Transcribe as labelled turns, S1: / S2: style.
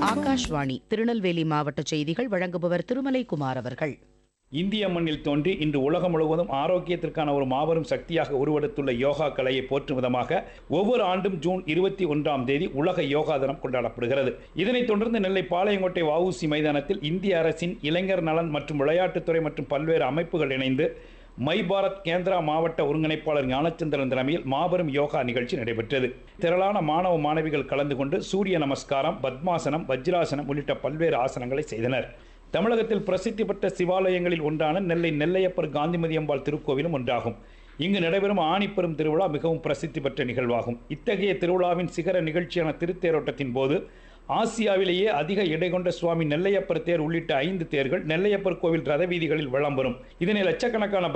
S1: ஆகாஷ்வாணி திருநெல்வேலி மாவட்ட செய்திகள் வழங்குபவர் திருமலை குமார் அவர்கள்
S2: இந்திய மண்ணில் தோன்றி இன்று உலகம் முழுவதும் ஆரோக்கியத்திற்கான ஒரு மாபெரும் சக்தியாக உருவெடுத்துள்ள யோகா கலையை போற்றும் விதமாக ஒவ்வொரு ஆண்டும் ஜூன் இருபத்தி ஒன்றாம் தேதி உலக யோகா தினம் கொண்டாடப்படுகிறது இதனைத் தொடர்ந்து நெல்லை பாளையங்கோட்டை வஉசி மைதானத்தில் இந்திய அரசின் இளைஞர் நலன் மற்றும் விளையாட்டுத்துறை மற்றும் பல்வேறு அமைப்புகள் இணைந்து மை பாரத் கேந்திரா மாவட்ட ஒருங்கிணைப்பாளர் ஞானச்சந்திரன் தலைமையில் மாபெரும் யோகா நிகழ்ச்சி நடைபெற்றது திரளான மாணவ மாணவிகள் கலந்து கொண்டு சூரிய நமஸ்காரம் பத்மாசனம் வஜ்ராசனம் உள்ளிட்ட பல்வேறு ஆசனங்களை செய்தனர் தமிழகத்தில் பிரசித்தி பெற்ற சிவாலயங்களில் ஒன்றான நெல்லை நெல்லையப்பர் காந்திமதி அம்பாள் திருக்கோவிலும் ஒன்றாகும் இங்கு நடைபெறும் ஆணிப்பெரும் திருவிழா மிகவும் பிரசித்தி பெற்ற நிகழ்வாகும் இத்தகைய திருவிழாவின் சிகர நிகழ்ச்சியான திருத்தேரோட்டத்தின் போது ஆசியாவிலேயே அதிக எடை கொண்ட சுவாமி நெல்லையப்பர் தேர் உள்ளிட்ட ஐந்து தேர்கள் நெல்லையப்பர் கோவில் ரத வீதிகளில் வலம் வரும் இதனை லட்சக்கணக்கான